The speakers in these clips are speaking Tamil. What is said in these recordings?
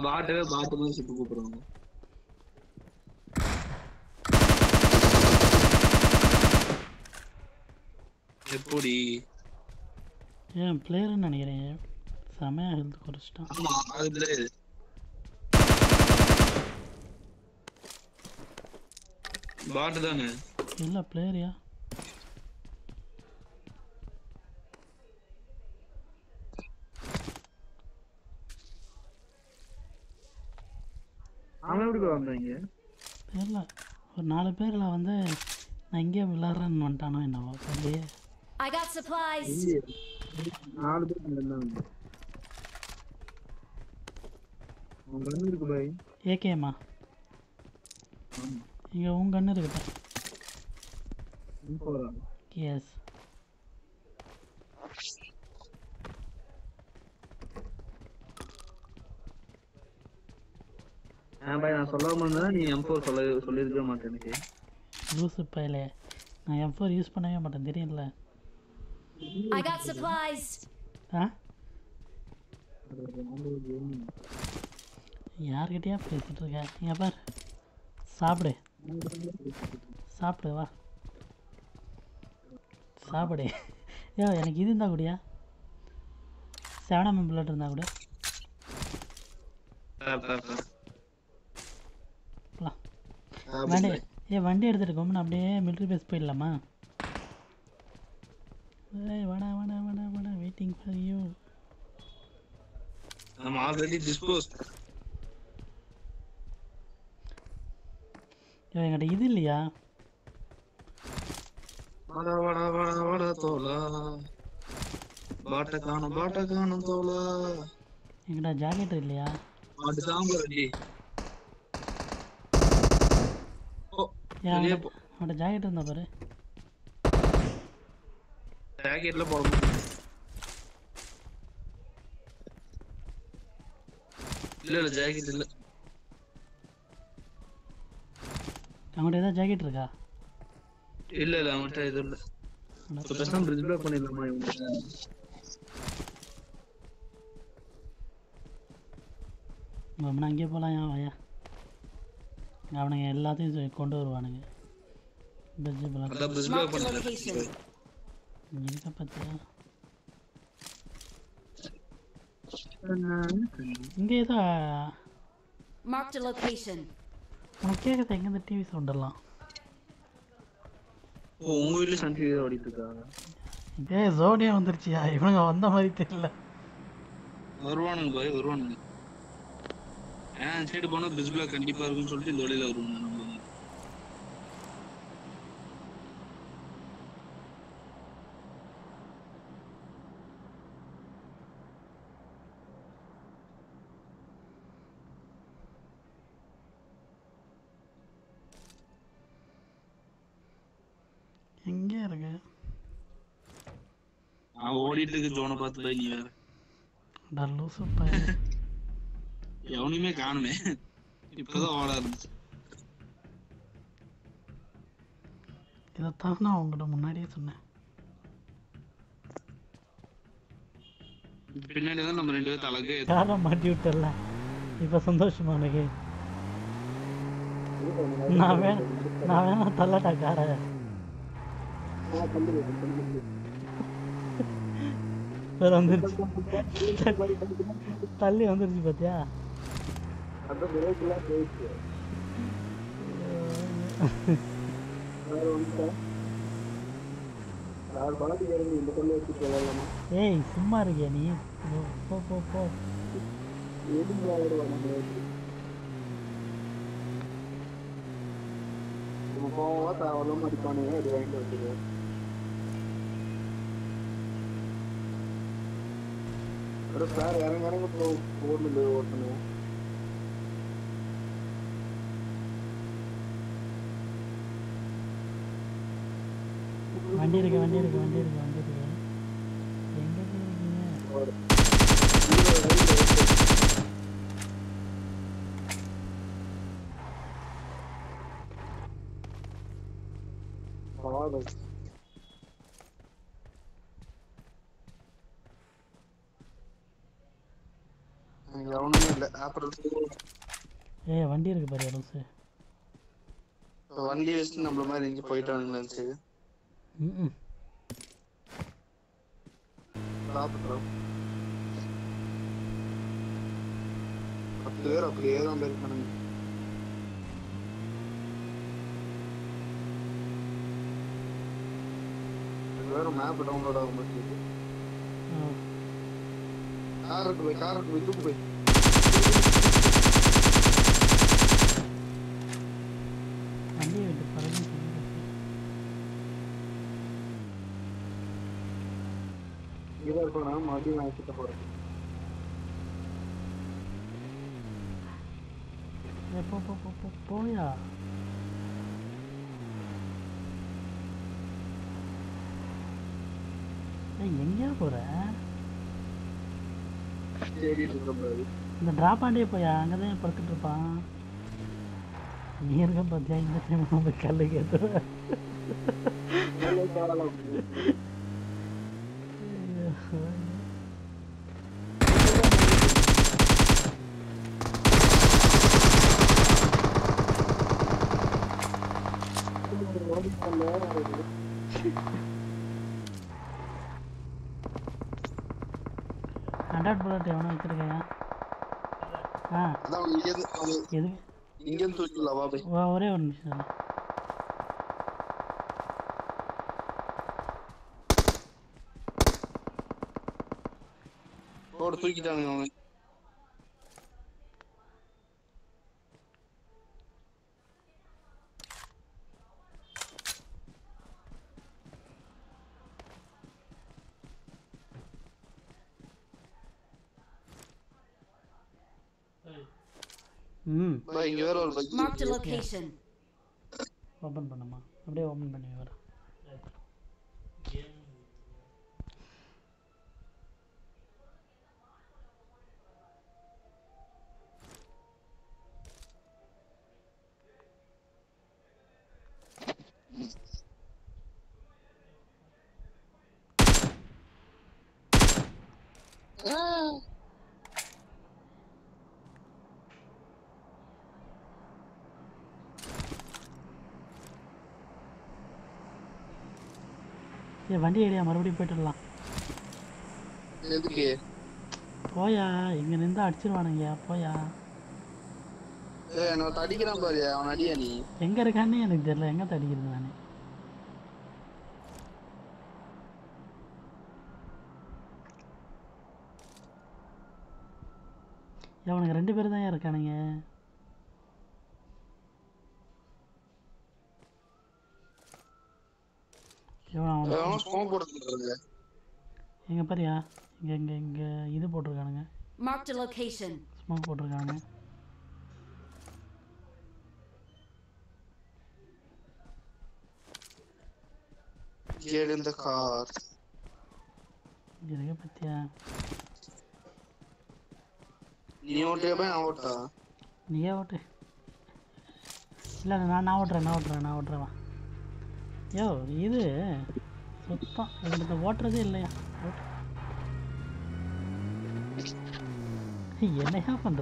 பாட்டவே பாட்டு மாதிரி சுட்டு கூப்பிடுறாங்க எப்படி ஏன் பிளேயர்னு நினைக்கிறேன் செமையாக ஹெல்த் குறைச்சிட்டான் ஆமா அதுல பாட்டு தானே இல்லை பிளேயரியா அவன் எப்படி வந்தாங்க தெரியல ஒரு நாலு பேரில் வந்து நான் இங்கேயே விளாட்றேன்னு வந்துட்டானோ என்னவோ அப்படியே I got supplies. நாலு பேர் இருந்தாங்க அவன் கண்ணு இருக்கு பாய் ஏகேமா இங்கே உன் கண்ணு இருக்கட்டும் போறான் எஸ் ஆ பாய் நான் சொல்லாம இருந்தா நீ எம் ஃபோர் சொல்ல சொல்லியிருக்க மாட்டேன் எனக்கு லூசு பயலே நான் எம் ஃபோர் யூஸ் பண்ணவே மாட்டேன் தெரியும்ல I got supplies. ஆ யார்கிட்டயா பேசிட்டு இருக்க இங்க பார் சாப்பிடு சாப்பிடு வா சாப்பிடு ஏ எனக்கு இது இருந்தா கூடயா செவன் எம் பிளட் இருந்தா கூட போலாம் வண்டி ஏ வண்டி எடுத்துட்டு கம்முன்னு அப்படியே மிலிட்ரி பேஸ் போயிடலாமா ஏய் வாடா வாடா வாடா வாடா waiting for you I'm already disposed. ஏ என்கிட்ட இது இல்லையா வாடா வாடா வாடா வாடா தோலா பாட்ட காணும் பாட்ட காணும் தோலா என்கிட்ட ஜாக்கெட் இல்லையா பாட்டு சாம்பார் அடி ஓ ஏன் வெளியே அவன்கிட்ட அவன்கிட்ட ஜாக்கெட் இருந்தா பாரு ஜாக்கெட்ல போட முடியும் இல்ல இல்ல ஜாக்கெட் இல்ல அவன்கிட்ட ஏதாவது ஜாக்கெட் இருக்கா இல்ல இல்ல அவன்கிட்ட இது இல்ல இப்ப பேசாம பிரிட்ஜ் பிளாக் பண்ணிடலாமா இவங்க நம்ம அங்கேயே போகலாம் ஏன் வாயா அவனுங்க எல்லாத்தையும் சொல்லி கொண்டு வருவானுங்க பெஜ்ஜு பழம் அதான் பிரிட்ஜ் பிளாக் Marked a பண்ணிடலாம் location. இருக்க பார்த்தியா இங்கே ஏதோ Marked a location. உனக்கு கேட்குறது எங்கேருந்து டிவி சவுண்டெல்லாம் ஓ உங்க வீட்ல சன் டிவி ஓடிட்டு இருக்காங்க இதே ஜோடியா வந்துருச்சியா இவனுங்க வந்த மாதிரி தெரியல வருவானுங்க பாய் வருவானுங்க ஏன் சைடு போனா பிரிட்ஜ் பிளாக் கண்டிப்பா இருக்கும்னு சொல்லிட்டு இந்த வழியில வருவாங்க நம்ம எங்கே இருக்கு நான் ஓடிட்டு இருக்கு ஜோனை பார்த்து போய் நீ வேற டல்லூசு பையன் எவனையுமே காணுமே இப்பதான் ஓட ஆரம்பிச்சு இதைத்தான் நான் உங்கள்கிட்ட முன்னாடியே சொன்னேன் பின்னாடி தான் நம்ம ரெண்டு பேரும் தலகு காரை மாட்டி விட்டல இப்போ சந்தோஷமா உனக்கு நான் வேணா நான் வேணா தள்ளட்டா காரை வேற வந்துருச்சு தள்ளி வந்துருச்சு பாத்தியா ஏய் சும்மா இருக்கியா நீ போ, போ போ போ வண்டி இருக்கு வண்டி இருக்கு வண்டி இருக்கு வண்டி இருக்கு எங்க இருக்கீங்க இங்க எவனுமே இல்ல அப்புறம் ஏய் வண்டி இருக்கு பாரு லூசு வண்டி வச்சுட்டு நம்மள மாதிரி எங்க போயிட்டானுங்க நினைச்சு ம் சாப்பிட்டுறோம் பத்து பேர் அப்படியே தான் போயிருக்கானுங்க எனக்கு வேற மேப் டவுன்லோட் ஆக மாட்டேங்குது காருக்கு போய் காருக்கு போய் தூக்கு போய் வண்டியை விட்டு பறந்து இதாக இருக்கணும் நான் மறுபடியும் நான் கிட்ட போறேன் ஏய், போ போ போ போ போயா ஏய் எங்கேயா போற தேடிட்டு இருக்கக்கூடாது இந்த டிராப் ஆண்டியே போயா அங்கே தான் படுத்துட்டு இருப்பான் நீ இருக்க பார்த்தியா இந்த டைம் நம்ம கல்லு கேட்டு ஹண்ட்ரட் புல்லட் எவனோ வச்சிருக்கேன் ஆ அதான் அவங்க இங்கேருந்து அவங்க எது இங்கேருந்து தூக்கிடலாம் வா போய் ஒ- ஒரே ஒரு நிமிஷம் இரு. போட தூக்கிட்டானுங்க அவன் ம் பா இங்க வேற ஒரு bike Marked a location. Open பண்ணுமா அப்படியே ஓப்பன் பண்ணி வர ஏ வண்டி ஏரியா மறுபடியும் போயிட்டுடலாம் எதுக்கு போயா இங்கே நின்று அடிச்சிருவானுங்கய்யா போயா ஏய் நான் அடிக்கிறான் பாரு அவன் அடியா நீ எங்கே இருக்கான்னு எனக்கு தெரியல எங்கே தடிக்கிறது நான் அவனுக்கு ரெண்டு பேர் தான் இருக்கானுங்க இவன் அவன் அவன் ஸ்மோக் போடுறது எங்கே பாரியா இங்கே இங்கே இங்கே இது போட்டிருக்கானுங்க Marked a location. ஸ்மோக் போட்டிருக்கானுங்க Get in the car. இங்கே இருக்க பத்தியா நீ ஓட்டியா போய் நான் ஓட்டா நீயே ஓட்டு இல்லை நான் நான் ஓட்டுறேன் நான் ஓட்டுறேன் நான் ஓட்டுறேன் வா யோ இது சுத்தம் இவனுக்கு ஓட்டுறதே இல்லையா ஓட்டு என்னையா பண்ணுற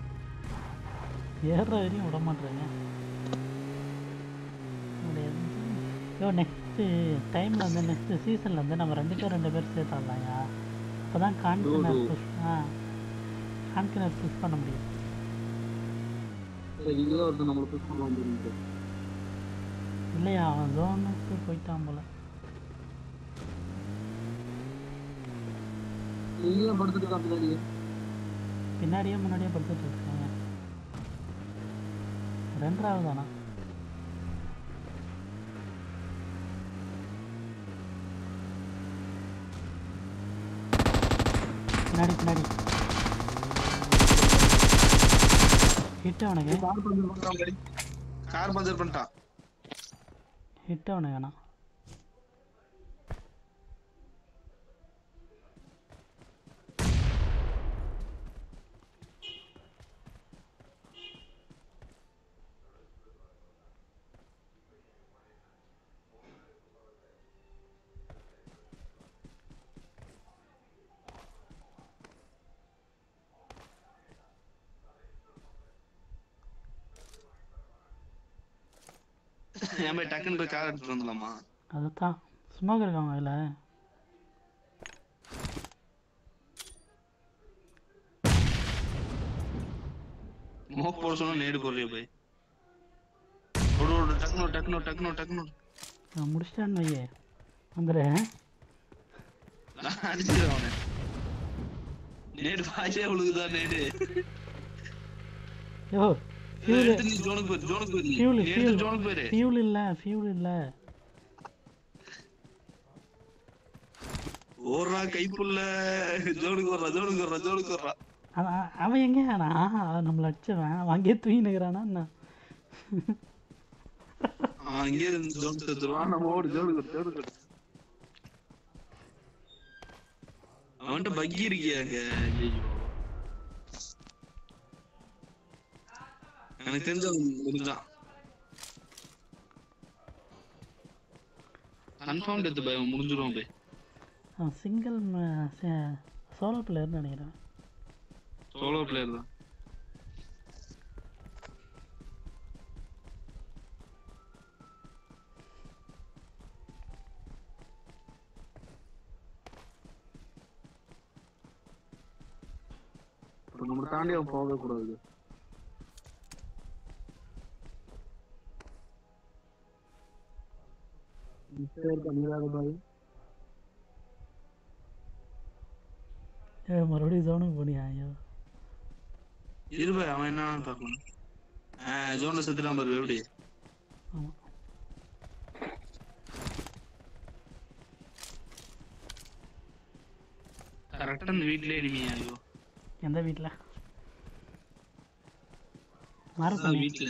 ஏறுற வரையும் விட மாட்டேறேங்க யோ நெக்ஸ்ட்டு டைமில் வந்து நெக்ஸ்ட்டு சீசனில் வந்து நம்ம ரெண்டு பேர் ரெண்டு பேர் சேர்த்தாடலாம்யா அப்போ தான் கான்ஃபிடன்ஸ் புஷ் ஆ கான்ஃபிடன்ஸ் புஷ் பண்ண முடியும் இதுதான் ஒருத்தர் நம்மளை புஷ் பண்ண முடியுது இல்லையா அவன் ஜோனுக்கு போயிட்டான் போல நீங்களும் படுத்துட்டு காப்பிடாடி பின்னாடியே முன்னாடியே படுத்துட்டு இருக்காங்க ரெண்டாவது தானா பின்னாடி பின்னாடி ஹிட் அவனுக்கு கார் பஞ்சர் பண்ணிட்டான் கார் பஞ்சர் பண்ணிட்டான் ஹிட் அவனுக்கு வேணாம் ஏன் போய் டக்குன்னு போய் கார் எடுத்துட்டு வந்துடலாமா அதுதான் ஸ்மோக் இருக்காங்க அதில் மோக் போட சொன்னா நேடு போடுறிய போய் ஓடு ஓடு டக்குனு டக்குனு டக்குனு டக்குனு நான் முடிச்சிட்டான்னு வையே வந்துடு அடிச்சிடும் அவனை நேடு பாய்ச்சே விழுகுதா நேடு யோ ஃபியூல் எடுத்து நீ ஜோனுக்கு போயிரு ஜோனுக்கு போயிரு ஃபியூல் நீ எடுத்து ஃபியூல் ஜோனுக்கு போயிரு ஃபியூல் இல்லை ஃபியூல் இல்லை ஓடுறா கைப்புள்ள ஜோனுக்கு வர்றா ஜோனுக்கு வர்றா ஜோனுக்கு வர்றா அவன் அவன் எங்கே நான் அவன் நம்மளை அடிச்சவன் அவன் அங்கேயே தூங்கினுக்கிறானா என்ன அவன் அங்கேயே இருந்து ஜோன் செத்துருவான் நம்ம ஓடு ஜோனுக்கு வரு, ஜோனுக்கு வரு. அவன்கிட்ட பக்கி இருக்கியா அங்க ஐயோ எனக்கு தெரிஞ்ச முடிஞ்சான் கன்ஃபார்ம் டெத் பை முடிஞ்சிரும் போய் அவன் சிங்கிள் சோலோ பிளேயர்னு நினைக்கிறேன் சோலோ பிளேயர் தான் நம்ம தாண்டி அவன் போக கூடாது ஏ மறுபடியும் ஜோனுக்கு போனியா ஐயோ இருப அவன் என்ன பார்க்கலாம் ஜோன்ல செத்துலாம் பாரு எப்படி ஆமாம் கரெக்டா அந்த வீட்லயே இனிமையா ஐயோ எந்த வீட்டில் மாற அதான் பண்ணி வீட்டுல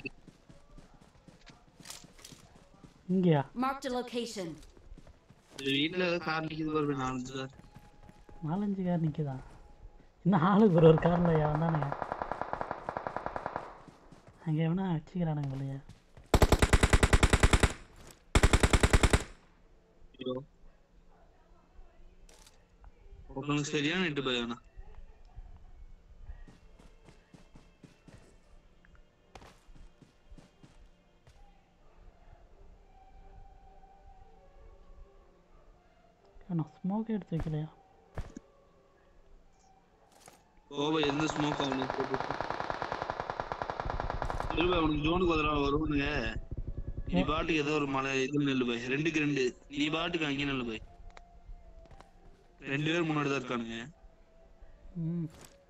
இங்கேயா Marked a location. இந்த வீட்டுல ஏதோ கார் நிக்குது பாரு நாலஞ்சு கார் நாலஞ்சு கார் நிற்குதா இன்னும் ஆளுக்கு ஒரு ஒரு காரில் வந்தானுங்க அங்கே எவனா வச்சுக்கிறானுங்க போலயே ஐயோ உங்களுக்கு சரியான இட்டு பையனா நான் ஸ்மோக் எடுத்து வைக்கலையா கோபா எந்த ஸ்மோக் அவனுக்கு திரும்ப அவனுக்கு ஜோனுக்கு பதிலா வருவானுங்க நீ பாட்டுக்கு ஏதோ ஒரு மலை இது நெல்லு போய் ரெண்டுக்கு ரெண்டு நீ பாட்டுக்கு அங்கே நெல்லு போய் ரெண்டு பேர் முன்னாடி தான் இருக்கானுங்க ம்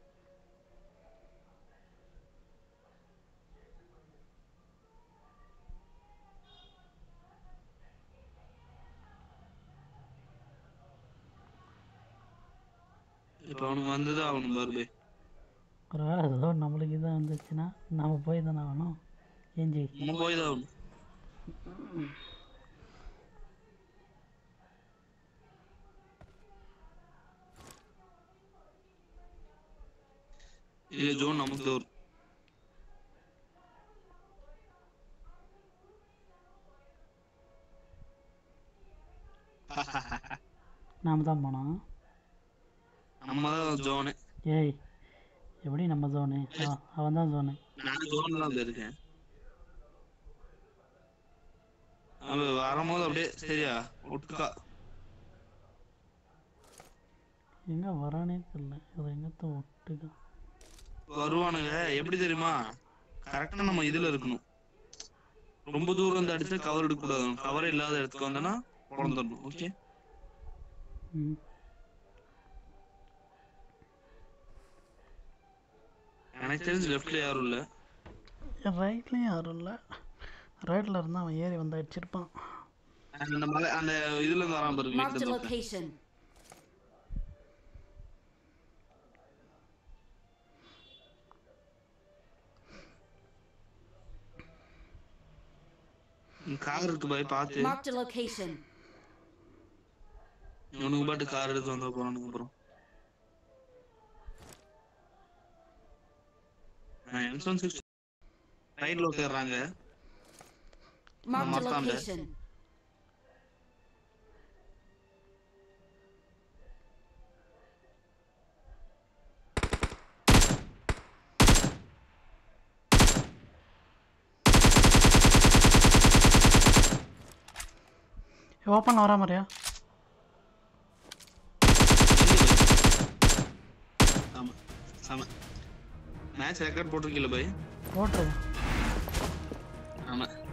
இப்ப அவனுக்கு வந்துதான் அவனுக்கு பாரு போய் ஒரு வேளை ஏதோ நம்மளுக்கு இதாக வந்துச்சுன்னா நம்ம போய் தானே ஆகணும் ஏஞ்சி நம்ம போய் தான் ஆகணும் இல்ல ஜோன் நமக்கு தான் வரும் நாம தான் போனோம் நம்ம தான் ஜோனு ஏய் எப்படி நம்ம ஜோனு அவன் தான் ஜோனு நான் ஜோன்ல தான் இருக்கேன் அவன் வரும்போது அப்படியே சரியா ஒட்டுக்கா எங்கே வரானே தெரியல இது எங்கத்த ஒட்டுக்கா வருவானுங்க எப்படி தெரியுமா கரெக்டா நம்ம இதுல இருக்கணும் ரொம்ப தூரம் வந்து அடிச்சா கவர் எடுக்க கூடாது கவர் இல்லாத இடத்துக்கு வந்தோன்னா பிறந்துடணும் ஓகே ம் எனக்கு தெரிஞ்சு லெஃப்ட்ல யாரும் இல்ல ரைட்லேயும் யாரும் இல்லை ரைட்டில் இருந்தால் அவன் ஏறி வந்து அடிச்சிருப்பான் அந்த மலை அந்த இதுல இருந்து வரான் பாரு Marked a வீட்டுல இருந்து location. கார் இருக்கு பாய் பார்த்து Marked a location. இவனுக்கு பாட்டு கார் எடுத்து வந்த போறானுங்க அப்புறம் எம் ஒன் சிக்ஸ் ரைட்ல உட்காடுறாங்க Marked a Marked. location. ஓப்பனில் வரா மாதிரியா ஆமா ஆமா மேட்ச் ரெக்கார்ட் போட்டிருக்கீல பாய் போட்டுருங்க ஆமா